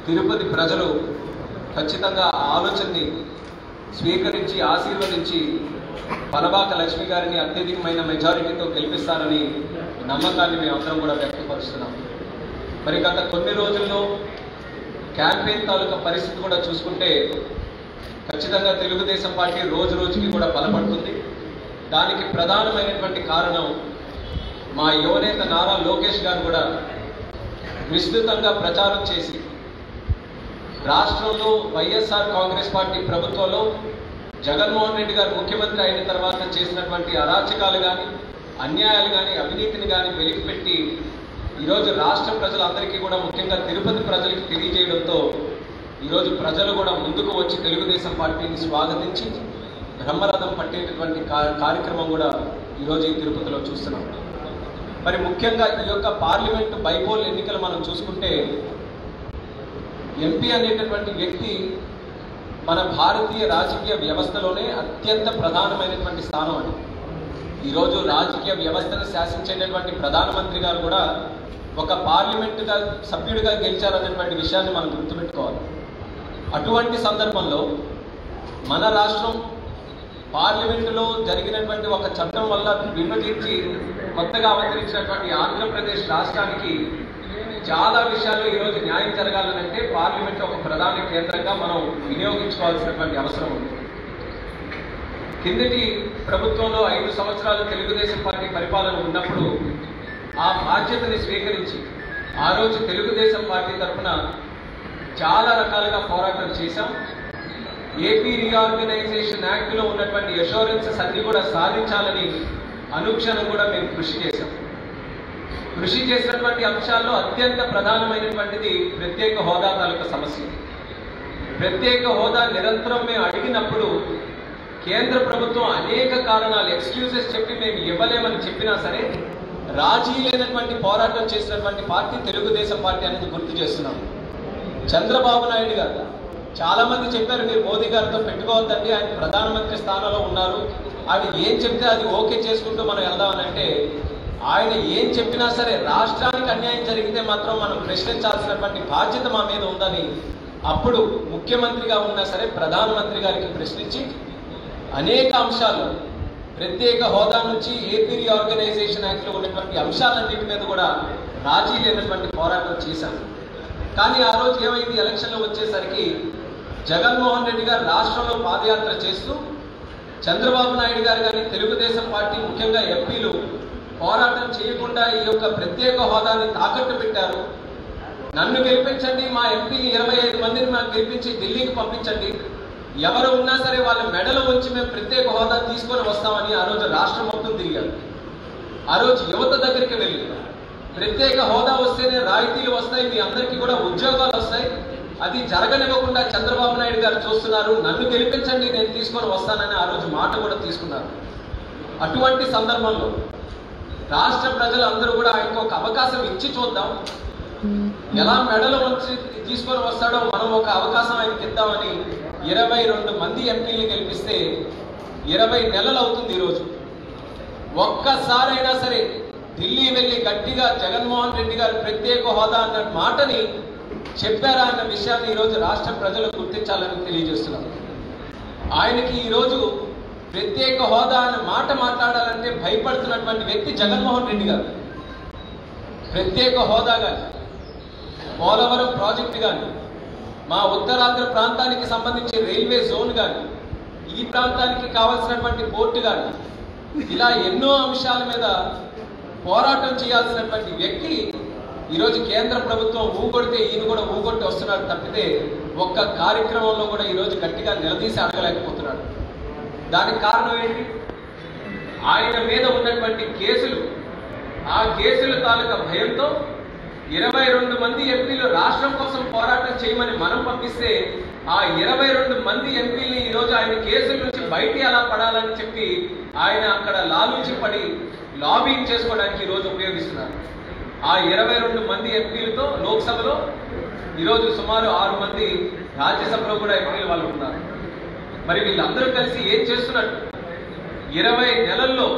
తిరుపతి ప్రజలు ఖచ్చితంగా ఆ ఆలోచనని స్వీకరించి ఆశీర్వదించి పలబాక లక్ష్మి గారిని అత్యధికమైన మెజారిటీతో గెలిపిస్తారని నమ్మకాన్ని మేమందరం కూడా వ్యక్తపరుస్తున్నాం మరి గత కొన్ని రోజుల్లో క్యాంపెయిన్ తాలూకా పరిస్థితి కూడా చూసుకుంటే ఖచ్చితంగా తెలుగుదేశం పార్టీ రోజు రోజుకి కూడా బలపడుతుంది దానికి ప్రధానమైనటువంటి కారణం మా యువనేత నారా లోకేష్ గారు కూడా విస్తృతంగా ప్రచారం చేసి రాష్ట్రంలో వైఎస్ఆర్ కాంగ్రెస్ పార్టీ ప్రభుత్వంలో జగన్మోహన్ రెడ్డి గారు ముఖ్యమంత్రి అయిన తర్వాత చేసినటువంటి అరాచకాలు కానీ అన్యాయాలు కానీ అవినీతిని కానీ వెలికిపెట్టి ఈరోజు రాష్ట్ర ప్రజలందరికీ కూడా ముఖ్యంగా తిరుపతి ప్రజలకు తెలియజేయడంతో ఈరోజు ప్రజలు కూడా ముందుకు వచ్చి తెలుగుదేశం పార్టీని స్వాగతించి బ్రహ్మరథం పట్టేటటువంటి కా- కార్యక్రమం కూడా ఈరోజు ఈ తిరుపతిలో చూస్తున్నాం మరి ముఖ్యంగా ఈ యొక్క పార్లమెంటు బైపోల్ ఎన్నికలు మనం చూసుకుంటే ఎంపీ అనేటటువంటి వ్యక్తి మన భారతీయ రాజకీయ వ్యవస్థలోనే అత్యంత ప్రధానమైనటువంటి స్థానం అని ఈరోజు రాజకీయ వ్యవస్థను శాసించేటటువంటి ప్రధానమంత్రి గారు కూడా ఒక పార్లమెంటుగా సభ్యుడిగా గెలిచారనేటువంటి విషయాన్ని మనం గుర్తుపెట్టుకోవాలి అటువంటి సందర్భంలో మన రాష్ట్రం పార్లమెంటులో జరిగినటువంటి ఒక చట్టం వల్ల విభజించి కొత్తగా అవతరించినటువంటి ఆంధ్రప్రదేశ్ రాష్ట్రానికి చాలా విషయాల్లో ఈరోజు న్యాయం జరగాలనంటే పార్లమెంట్ ఒక ప్రధాన కేంద్రంగా మనం వినియోగించుకోవాల్సినటువంటి అవసరం ఉంది కిందటి ప్రభుత్వంలో ఐదు సంవత్సరాలు తెలుగుదేశం పార్టీ పరిపాలన ఉన్నప్పుడు ఆ బాధ్యతని స్వీకరించి ఆ రోజు తెలుగుదేశం పార్టీ తరఫున చాలా రకాలుగా పోరాటం చేశాం ఏపీ రీఆర్గనైజేషన్ యాక్ట్లో ఉన్నటువంటి అష్యూరెన్సెస్ అన్ని కూడా సాధించాలని అనుక్షణం కూడా మేము కృషి చేశాం కృషి చేసినటువంటి అంశాల్లో అత్యంత ప్రధానమైనటువంటిది ప్రత్యేక హోదా తాలూకా సమస్య ప్రత్యేక హోదా నిరంతరం మేము అడిగినప్పుడు కేంద్ర ప్రభుత్వం అనేక కారణాలు ఎక్స్క్యూజెస్ చెప్పి మేము ఇవ్వలేమని చెప్పినా సరే రాజీ లేనటువంటి పోరాటం చేసినటువంటి పార్టీ తెలుగుదేశం పార్టీ అనేది గుర్తు చేస్తున్నాం చంద్రబాబు నాయుడు గారు చాలా మంది చెప్పారు మీరు మోదీ గారితో పెట్టుకోవద్దండి ఆయన ప్రధానమంత్రి స్థానంలో ఉన్నారు ఆయన ఏం చెప్తే అది ఓకే చేసుకుంటూ మనం వెళ్దామని అంటే ఆయన ఏం చెప్పినా సరే రాష్ట్రానికి అన్యాయం జరిగితే మాత్రం మనం ప్రశ్నించాల్సినటువంటి బాధ్యత మా మీద ఉందని అప్పుడు ముఖ్యమంత్రిగా ఉన్నా సరే ప్రధానమంత్రి గారికి ప్రశ్నించి అనేక అంశాలు ప్రత్యేక హోదా నుంచి ఏపీ ఆర్గనైజేషన్ యాక్ట్లో ఉన్నటువంటి అంశాలన్నిటి మీద కూడా రాజీ లేనటువంటి పోరాటం చేశాను కానీ ఆ రోజు ఏమైంది ఎలక్షన్లో వచ్చేసరికి జగన్మోహన్ రెడ్డి గారు రాష్ట్రంలో పాదయాత్ర చేస్తూ చంద్రబాబు నాయుడు గారు కానీ తెలుగుదేశం పార్టీ ముఖ్యంగా ఎంపీలు పోరాటం చేయకుండా ఈ యొక్క ప్రత్యేక హోదాని తాకట్టు పెట్టారు నన్ను గెలిపించండి మా ఎంపీని ఇరవై ఐదు మందిని మాకు గెలిపించి ఢిల్లీకి పంపించండి ఎవరు ఉన్నా సరే వాళ్ళ మెడలో ఉంచి మేము ప్రత్యేక హోదా తీసుకొని వస్తామని ఆ రోజు రాష్ట్రం మొత్తం తిరిగారు ఆ రోజు యువత దగ్గరికి వెళ్ళి ప్రత్యేక హోదా వస్తేనే రాయితీలు వస్తాయి మీ అందరికీ కూడా ఉద్యోగాలు వస్తాయి అది జరగనివ్వకుండా చంద్రబాబు నాయుడు గారు చూస్తున్నారు నన్ను గెలిపించండి నేను తీసుకొని వస్తానని ఆ రోజు మాట కూడా తీసుకున్నారు అటువంటి సందర్భంలో రాష్ట్ర ప్రజలు అందరూ కూడా ఆయనకు ఒక అవకాశం ఇచ్చి చూద్దాం ఎలా మెడలు వచ్చి తీసుకొని వస్తాడో మనం ఒక అవకాశం ఆయనకి ఇద్దామని ఇరవై రెండు మంది ఎంపీలు గెలిపిస్తే ఇరవై నెలలు అవుతుంది ఈరోజు ఒక్కసారైనా సరే ఢిల్లీ వెళ్ళి గట్టిగా జగన్మోహన్ రెడ్డి గారు ప్రత్యేక హోదా అన్న మాటని చెప్పారా అన్న విషయాన్ని ఈరోజు రాష్ట్ర ప్రజలు గుర్తించాలని తెలియజేస్తున్నాం ఆయనకి ఈరోజు ప్రత్యేక హోదా అన్న మాట మాట్లాడాలంటే భయపడుతున్నటువంటి వ్యక్తి జగన్మోహన్ రెడ్డి గారు ప్రత్యేక హోదా కానీ పోలవరం ప్రాజెక్టు కానీ మా ఉత్తరాంధ్ర ప్రాంతానికి సంబంధించి రైల్వే జోన్ కానీ ఈ ప్రాంతానికి కావాల్సినటువంటి పోర్టు కానీ ఇలా ఎన్నో అంశాల మీద పోరాటం చేయాల్సినటువంటి వ్యక్తి ఈరోజు కేంద్ర ప్రభుత్వం ఊగొడితే ఈయన కూడా ఊగొట్టి వస్తున్నాడు తప్పితే ఒక్క కార్యక్రమంలో కూడా ఈరోజు గట్టిగా నిలదీసి అడగలేకపోతున్నాడు దానికి కారణం ఏంటి ఆయన మీద ఉన్నటువంటి కేసులు ఆ కేసుల తాలూకా భయంతో ఇరవై రెండు మంది ఎంపీలు రాష్ట్రం కోసం పోరాటం చేయమని మనం పంపిస్తే ఆ ఇరవై రెండు మంది ఎంపీల్ని ఈరోజు ఆయన కేసుల నుంచి బయట ఎలా పడాలని చెప్పి ఆయన అక్కడ లాలూచి పడి లాబింగ్ చేసుకోవడానికి ఈరోజు ఉపయోగిస్తున్నారు ఆ ఇరవై రెండు మంది ఎంపీలతో లోక్సభలో ఈరోజు సుమారు ఆరు మంది రాజ్యసభలో కూడా ఎంపీలు వాళ్ళు ఉన్నారు మరి వీళ్ళందరూ కలిసి ఏం చేస్తున్నట్టు ఇరవై నెలల్లో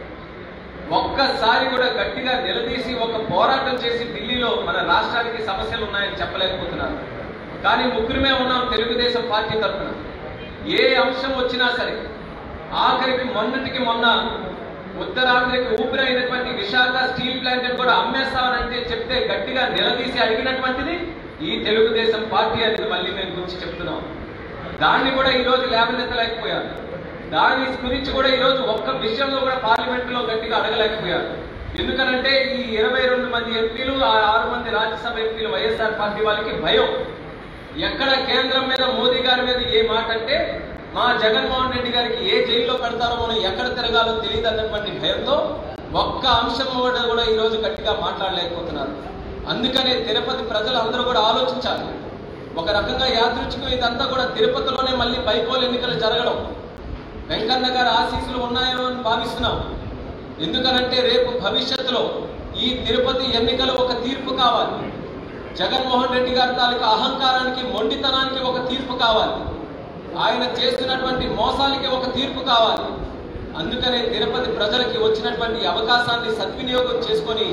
ఒక్కసారి కూడా గట్టిగా నిలదీసి ఒక పోరాటం చేసి ఢిల్లీలో మన రాష్ట్రానికి సమస్యలు ఉన్నాయని చెప్పలేకపోతున్నారు కానీ ముగ్గురమే ఉన్నాం తెలుగుదేశం పార్టీ తరఫున ఏ అంశం వచ్చినా సరే ఆఖరికి మొన్నటికి మొన్న ఉత్తరాంధ్రకి ఊపిరైనటువంటి విశాఖ స్టీల్ ప్లాంట్ కూడా అమ్మేస్తామనంటే చెప్తే గట్టిగా నిలదీసి అడిగినటువంటిది ఈ తెలుగుదేశం పార్టీ అనేది మళ్ళీ మేము గురించి చెప్తున్నాం దాన్ని కూడా ఈ రోజు లేవనెత్తలేకపోయారు దాని గురించి కూడా ఈ రోజు ఒక్క విషయంలో కూడా పార్లమెంట్ లో గట్టిగా అడగలేకపోయారు ఎందుకనంటే ఈ ఇరవై రెండు మంది ఎంపీలు ఆ ఆరు మంది రాజ్యసభ ఎంపీలు వైఎస్ఆర్ పార్టీ వాళ్ళకి భయం ఎక్కడ కేంద్రం మీద మోదీ గారి మీద ఏ మాట అంటే మా జగన్మోహన్ రెడ్డి గారికి ఏ జైల్లో పెడతారో మనం ఎక్కడ తిరగాలో తెలియదు అన్నటువంటి భయంతో ఒక్క అంశం కూడా కూడా ఈ రోజు గట్టిగా మాట్లాడలేకపోతున్నారు అందుకనే తిరుపతి ప్రజలు అందరూ కూడా ఆలోచించాలి ఒక రకంగా యాదృచ్ఛికం ఇదంతా కూడా తిరుపతిలోనే మళ్ళీ బైపోల్ ఎన్నికలు జరగడం వెంకన్న గారి ఆశీస్సులు ఉన్నాయో అని భావిస్తున్నాం ఎందుకనంటే రేపు భవిష్యత్తులో ఈ తిరుపతి ఎన్నికలు ఒక తీర్పు కావాలి జగన్మోహన్ రెడ్డి గారి తాలూకా అహంకారానికి మొండితనానికి ఒక తీర్పు కావాలి ఆయన చేస్తున్నటువంటి మోసాలకి ఒక తీర్పు కావాలి అందుకనే తిరుపతి ప్రజలకి వచ్చినటువంటి అవకాశాన్ని సద్వినియోగం చేసుకొని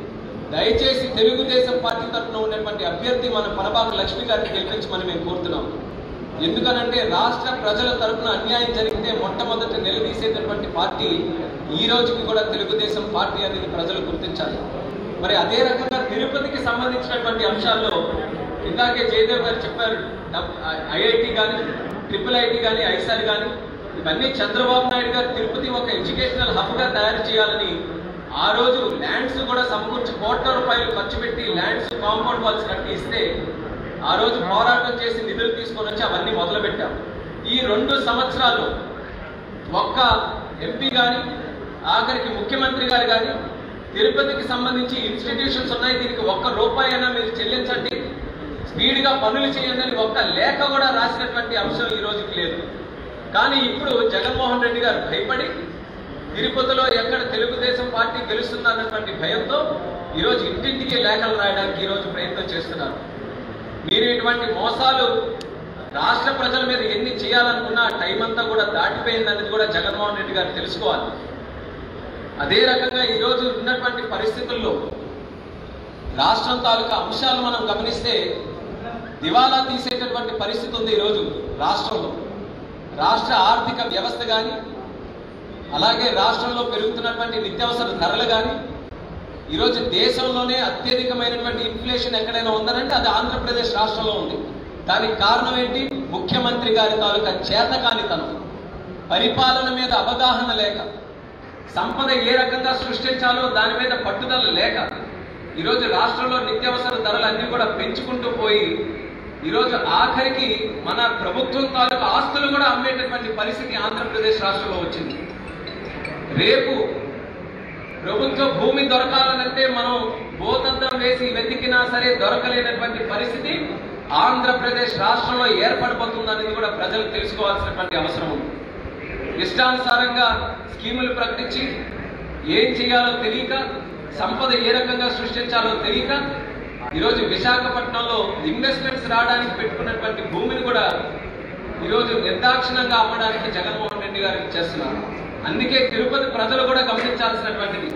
దయచేసి తెలుగుదేశం పార్టీ తరఫున ఉన్నటువంటి అభ్యర్థి మన పనబాక లక్ష్మి గారిని గెలిపించమని మేము కోరుతున్నాం ఎందుకనంటే రాష్ట్ర ప్రజల తరఫున అన్యాయం జరిగితే మొట్టమొదట నిలదీసేటటువంటి పార్టీ ఈ రోజుకి కూడా తెలుగుదేశం పార్టీ అనేది ప్రజలు గుర్తించాలి మరి అదే రకంగా తిరుపతికి సంబంధించినటువంటి అంశాల్లో ఇందాకే జయదేవ్ గారు చెప్పారు ఐఐటి కానీ ట్రిపుల్ ఐటి కానీ ఐసార్ కానీ ఇవన్నీ చంద్రబాబు నాయుడు గారు తిరుపతి ఒక ఎడ్యుకేషనల్ హబ్ గా తయారు చేయాలని ఆ రోజు ల్యాండ్స్ కూడా సమకూర్చి కోట్ల రూపాయలు ఖర్చు పెట్టి ల్యాండ్స్ కాంపౌండ్ వాల్స్ కట్టి ఇస్తే ఆ రోజు పోరాటం చేసి నిధులు తీసుకొని వచ్చి అవన్నీ మొదలు పెట్టాం ఈ రెండు సంవత్సరాలు ఒక్క ఎంపీ కానీ ఆఖరికి ముఖ్యమంత్రి గారు కానీ తిరుపతికి సంబంధించి ఇన్స్టిట్యూషన్స్ ఉన్నాయి దీనికి ఒక్క రూపాయి అయినా మీరు చెల్లించండి స్పీడ్గా పనులు చేయండి అని ఒక్క లేఖ కూడా రాసినటువంటి అంశం ఈ రోజుకి లేదు కానీ ఇప్పుడు జగన్మోహన్ రెడ్డి గారు భయపడి తిరుపతిలో ఎక్కడ తెలుగుదేశం పార్టీ గెలుస్తుంది అన్నటువంటి భయంతో ఈరోజు ఇంటింటికి లేఖలు రాయడానికి ఈరోజు ప్రయత్నం చేస్తున్నారు మీరు ఇటువంటి మోసాలు రాష్ట్ర ప్రజల మీద ఎన్ని చేయాలనుకున్నా టైం అంతా కూడా దాటిపోయిందనేది కూడా జగన్మోహన్ రెడ్డి గారు తెలుసుకోవాలి అదే రకంగా ఈరోజు ఉన్నటువంటి పరిస్థితుల్లో రాష్ట్రం తాలూకా అంశాలు మనం గమనిస్తే దివాలా తీసేటటువంటి పరిస్థితి ఉంది ఈరోజు రాష్ట్రంలో రాష్ట్ర ఆర్థిక వ్యవస్థ కానీ అలాగే రాష్ట్రంలో పెరుగుతున్నటువంటి నిత్యావసర ధరలు కానీ ఈరోజు దేశంలోనే అత్యధికమైనటువంటి ఇన్ఫ్లేషన్ ఎక్కడైనా ఉందనంటే అది ఆంధ్రప్రదేశ్ రాష్ట్రంలో ఉంది దానికి కారణం ఏంటి ముఖ్యమంత్రి గారి తాలూకా చేతకానితనం పరిపాలన మీద అవగాహన లేక సంపద ఏ రకంగా సృష్టించాలో దాని మీద పట్టుదల లేక ఈరోజు రాష్ట్రంలో నిత్యావసర ధరలు అన్ని కూడా పెంచుకుంటూ పోయి ఈరోజు ఆఖరికి మన ప్రభుత్వం తాలూకా ఆస్తులు కూడా అమ్మేటటువంటి పరిస్థితి ఆంధ్రప్రదేశ్ రాష్ట్రంలో వచ్చింది రేపు ప్రభుత్వ భూమి దొరకాలనంటే మనం భూతంత్రం వేసి వెతికినా సరే దొరకలేనటువంటి పరిస్థితి ఆంధ్రప్రదేశ్ రాష్ట్రంలో ఏర్పడబోతుందనేది కూడా ప్రజలు తెలుసుకోవాల్సినటువంటి అవసరం ఉంది ఇష్టానుసారంగా స్కీములు ప్రకటించి ఏం చేయాలో తెలియక సంపద ఏ రకంగా సృష్టించాలో తెలియక ఈరోజు విశాఖపట్నంలో ఇన్వెస్ట్మెంట్స్ రావడానికి పెట్టుకున్నటువంటి భూమిని కూడా ఈరోజు నిర్దాక్షిణంగా అమ్మడానికి జగన్మోహన్ రెడ్డి గారికి చేస్తున్నారు అందుకే తిరుపతి ప్రజలు కూడా గమనించాల్సినటువంటిది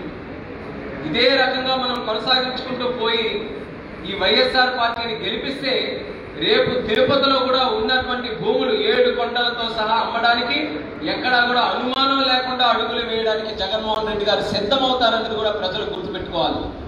ఇదే రకంగా మనం కొనసాగించుకుంటూ పోయి ఈ వైఎస్ఆర్ పార్టీని గెలిపిస్తే రేపు తిరుపతిలో కూడా ఉన్నటువంటి భూములు ఏడు కొండలతో సహా అమ్మడానికి ఎక్కడా కూడా అనుమానం లేకుండా అడుగులు వేయడానికి జగన్మోహన్ రెడ్డి గారు సిద్ధమవుతారనేది కూడా ప్రజలు గుర్తుపెట్టుకోవాలి